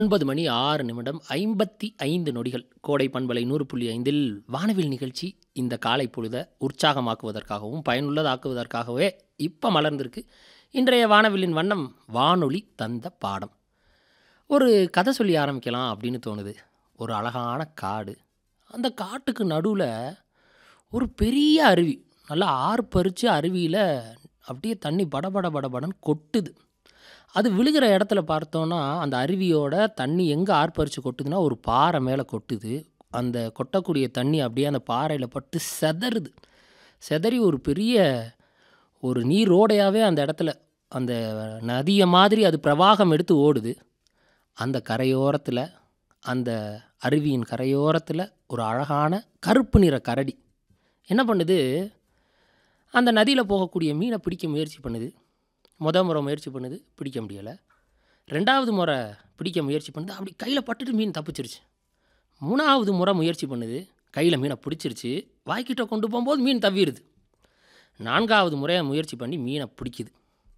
ஒன்பது மணி ஆறு நிமிடம் ஐம்பத்தி ஐந்து நொடிகள் கோடை பண்பலை நூறு புள்ளி ஐந்தில் வானவில் நிகழ்ச்சி இந்த காலை பொழுத உற்சாகமாக்குவதற்காகவும் பயனுள்ளதாக்குவதற்காகவே இப்போ மலர்ந்திருக்கு இன்றைய வானவில்லின் வண்ணம் வானொலி தந்த பாடம் ஒரு கதை சொல்லி ஆரம்பிக்கலாம் அப்படின்னு தோணுது ஒரு அழகான காடு அந்த காட்டுக்கு நடுவில் ஒரு பெரிய அருவி நல்லா ஆர்ப்பரித்து அருவியில் அப்படியே தண்ணி படபட படபடன்னு கொட்டுது அது விழுகிற இடத்துல பார்த்தோன்னா அந்த அருவியோட தண்ணி எங்கே ஆர்ப்பரித்து கொட்டுதுன்னா ஒரு பாறை மேலே கொட்டுது அந்த கொட்டக்கூடிய தண்ணி அப்படியே அந்த பாறையில் பட்டு செதறுது செதறி ஒரு பெரிய ஒரு நீரோடையாகவே அந்த இடத்துல அந்த நதியை மாதிரி அது பிரவாகம் எடுத்து ஓடுது அந்த கரையோரத்தில் அந்த அருவியின் கரையோரத்தில் ஒரு அழகான கருப்பு நிற கரடி என்ன பண்ணுது அந்த நதியில் போகக்கூடிய மீனை பிடிக்க முயற்சி பண்ணுது முத முறை முயற்சி பண்ணுது பிடிக்க முடியலை ரெண்டாவது முறை பிடிக்க முயற்சி பண்ணுது அப்படி கையில் பட்டுட்டு மீன் தப்பிச்சிருச்சு மூணாவது முறை முயற்சி பண்ணுது கையில் மீனை பிடிச்சிருச்சு வாய்க்கிட்ட கொண்டு போகும்போது மீன் தவிடுது நான்காவது முறையாக முயற்சி பண்ணி மீனை பிடிக்குது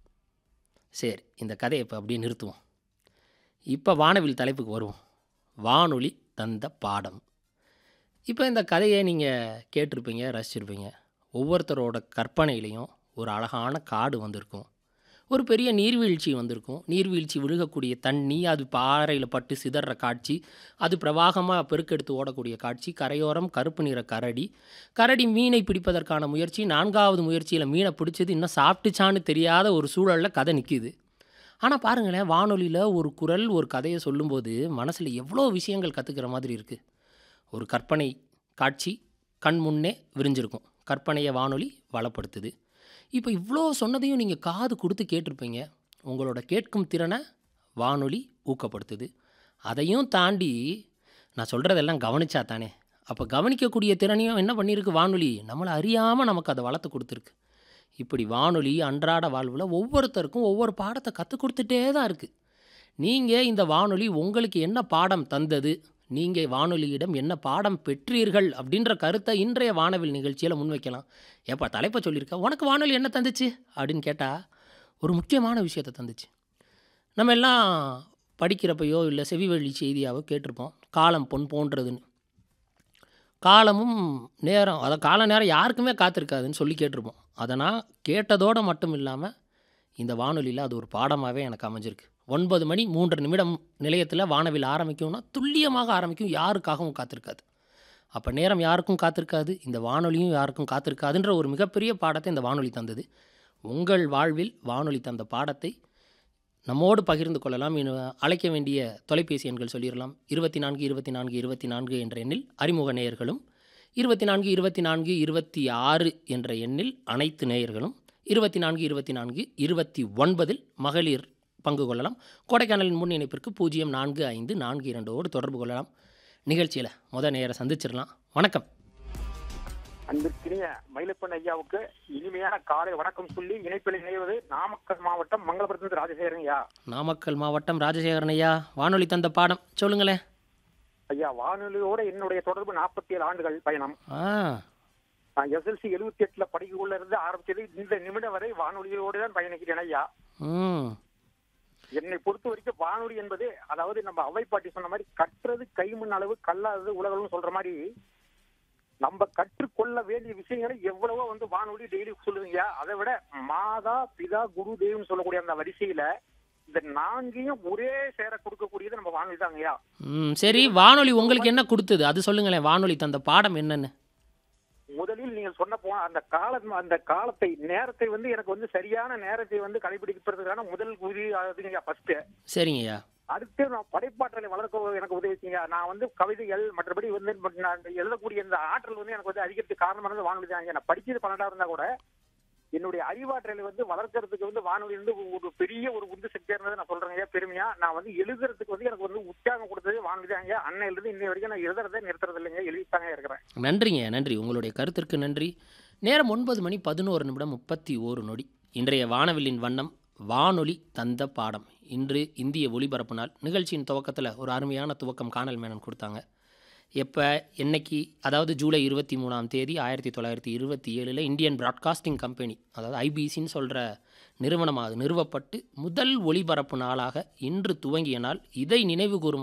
சரி இந்த கதையை இப்போ அப்படியே நிறுத்துவோம் இப்போ வானவில் தலைப்புக்கு வருவோம் வானொலி தந்த பாடம் இப்போ இந்த கதையை நீங்கள் கேட்டிருப்பீங்க ரசிச்சிருப்பீங்க ஒவ்வொருத்தரோட கற்பனையிலையும் ஒரு அழகான காடு வந்திருக்கும் ஒரு பெரிய நீர்வீழ்ச்சி வந்திருக்கும் நீர்வீழ்ச்சி விழுகக்கூடிய தண்ணி அது பாறையில் பட்டு சிதற காட்சி அது பிரவாகமாக பெருக்கெடுத்து ஓடக்கூடிய காட்சி கரையோரம் கருப்பு நிற கரடி கரடி மீனை பிடிப்பதற்கான முயற்சி நான்காவது முயற்சியில் மீனை பிடிச்சது இன்னும் சாப்பிட்டுச்சான்னு தெரியாத ஒரு சூழலில் கதை நிற்கிது ஆனால் பாருங்களேன் வானொலியில் ஒரு குரல் ஒரு கதையை சொல்லும்போது மனசில் எவ்வளோ விஷயங்கள் கற்றுக்கிற மாதிரி இருக்குது ஒரு கற்பனை காட்சி கண் முன்னே விரிஞ்சிருக்கும் கற்பனையை வானொலி வளப்படுத்துது இப்போ இவ்வளோ சொன்னதையும் நீங்கள் காது கொடுத்து கேட்டிருப்பீங்க உங்களோட கேட்கும் திறனை வானொலி ஊக்கப்படுத்துது அதையும் தாண்டி நான் சொல்கிறதெல்லாம் கவனிச்சா தானே அப்போ கவனிக்கக்கூடிய திறனையும் என்ன பண்ணியிருக்கு வானொலி நம்மளை அறியாமல் நமக்கு அதை வளர்த்து கொடுத்துருக்கு இப்படி வானொலி அன்றாட வாழ்வில் ஒவ்வொருத்தருக்கும் ஒவ்வொரு பாடத்தை கற்றுக் கொடுத்துட்டே தான் இருக்குது நீங்கள் இந்த வானொலி உங்களுக்கு என்ன பாடம் தந்தது நீங்கள் வானொலியிடம் என்ன பாடம் பெற்றீர்கள் அப்படின்ற கருத்தை இன்றைய வானவில் நிகழ்ச்சியில் முன்வைக்கலாம் ஏப்பா தலைப்பை சொல்லியிருக்க உனக்கு வானொலி என்ன தந்துச்சு அப்படின்னு கேட்டால் ஒரு முக்கியமான விஷயத்தை தந்துச்சு நம்ம எல்லாம் படிக்கிறப்பையோ இல்லை செவிவழி செய்தியாவோ கேட்டிருப்போம் காலம் பொன் போன்றதுன்னு காலமும் நேரம் அதை கால நேரம் யாருக்குமே காத்திருக்காதுன்னு சொல்லி கேட்டிருப்போம் அதை நான் கேட்டதோடு மட்டும் இல்லாமல் இந்த வானொலியில் அது ஒரு பாடமாகவே எனக்கு அமைஞ்சிருக்கு ஒன்பது மணி மூன்று நிமிடம் நிலையத்தில் வானவில் ஆரம்பிக்கும்னா துல்லியமாக ஆரம்பிக்கும் யாருக்காகவும் காத்திருக்காது அப்போ நேரம் யாருக்கும் காத்திருக்காது இந்த வானொலியும் யாருக்கும் காத்திருக்காதுன்ற ஒரு மிகப்பெரிய பாடத்தை இந்த வானொலி தந்தது உங்கள் வாழ்வில் வானொலி தந்த பாடத்தை நம்மோடு பகிர்ந்து கொள்ளலாம் இன்னும் அழைக்க வேண்டிய தொலைபேசி எண்கள் சொல்லிடலாம் இருபத்தி நான்கு இருபத்தி நான்கு இருபத்தி நான்கு என்ற எண்ணில் அறிமுக நேயர்களும் இருபத்தி நான்கு இருபத்தி நான்கு இருபத்தி ஆறு என்ற எண்ணில் அனைத்து நேயர்களும் இருபத்தி நான்கு இருபத்தி நான்கு இருபத்தி ஒன்பதில் மகளிர் பங்கு கொள்ளலாம் கொடைக்கானலின் முன் இணைப்பிற்கு பூஜ்ஜியம் நான்கு ஐந்து நான்கு இரண்டோடு தொடர்பு கொள்ளலாம் நிகழ்ச்சியில் முத நேரம் சந்திச்சிடலாம் வணக்கம் அன்பிற்கினிய மயிலப்பன் ஐயாவுக்கு இனிமையான காலை வணக்கம் சொல்லி இணைப்பில் இணைவது நாமக்கல் மாவட்டம் மங்களபுரத்திலிருந்து ராஜசேகரன் ஐயா நாமக்கல் மாவட்டம் ராஜசேகரன் ஐயா வானொலி தந்த பாடம் சொல்லுங்களேன் ஐயா வானொலியோட என்னுடைய தொடர்பு நாற்பத்தி ஏழு ஆண்டுகள் பயணம் ஆ நான் எஸ்எல்சி எழுபத்தி எட்டுல படிக்கக்குள்ள இருந்து ஆரம்பிச்சது இந்த நிமிடம் வரை வானொலியோடு தான் பயணிக்கிறேன் ஐயா ம் என்னை பொறுத்த வரைக்கும் வானொலி என்பது அதாவது நம்ம அவை பாட்டி சொன்ன மாதிரி கற்றது கைமண் அளவு கல்லாதது உலகம் சொல்ற மாதிரி நம்ம கற்றுக்கொள்ள வேண்டிய விஷயங்களை எவ்வளவோ வந்து வானொலி டெய்லி சொல்லுவீங்க அதை விட மாதா பிதா குரு தெய்வம் சொல்லக்கூடிய அந்த வரிசையில இந்த நான்கையும் ஒரே சேர கொடுக்கக்கூடியது நம்ம வானொலி தாங்கய்யா ம் சரி வானொலி உங்களுக்கு என்ன கொடுத்தது அது சொல்லுங்களேன் வானொலி தந்த பாடம் என்னன்னு முதலில் நீங்கள் சொன்ன போ அந்த காலம் அந்த காலத்தை நேரத்தை வந்து எனக்கு வந்து சரியான நேரத்தை வந்து கடைபிடிக்கிறதுக்கான முதல் உதவி அதுங்க ஃபர்ஸ்ட் சரிங்கய்யா அடுத்து நான் படைப்பாற்றலை வளர்க்க எனக்கு உதவி செய்யுங்க நான் வந்து கவிதைகள் மற்றபடி வந்து நான் எழுதக்கூடிய இந்த ஆற்றல் வந்து எனக்கு வந்து அதிகரித்து காரணமானது வானொலி தான் நான் படிச்சது பன்னெண்டா இருந்தா கூட என்னுடைய அறிவாற்றலை வந்து வளர்க்கறதுக்கு வந்து வானொலி வந்து ஒரு பெரிய ஒரு உந்து சக்தியா இருந்தது நான் சொல்றேன் ஐயா பெருமையா நான் வந்து எழுதுறதுக்கு வந்து எனக்கு வந்து உற்சாகம் கொடுத்தது வானொலி தான் ஐயா அன்னையில இருந்து இன்னை வரைக்கும் நான் எழுதுறதே நிறுத்துறது இல்லைங்க எழுதித்தாங்க இருக்கிறேன் நன்றிங்க நன்றி உங்களுடைய கருத்திற்கு நன்றி நேரம் ஒன்பது மணி பதினோரு நிமிடம் முப்பத்தி ஓரு நொடி இன்றைய வானவில்லின் வண்ணம் வானொலி தந்த பாடம் இன்று இந்திய ஒலிபரப்பு நாள் நிகழ்ச்சியின் துவக்கத்தில் ஒரு அருமையான துவக்கம் காணல் மேனன் கொடுத்தாங்க எப்போ என்னைக்கு அதாவது ஜூலை இருபத்தி மூணாம் தேதி ஆயிரத்தி தொள்ளாயிரத்தி இருபத்தி ஏழில் இந்தியன் ப்ராட்காஸ்டிங் கம்பெனி அதாவது ஐபிசின்னு சொல்கிற நிறுவனமாக நிறுவப்பட்டு முதல் ஒளிபரப்பு நாளாக இன்று துவங்கிய நாள் இதை நினைவு கூறும்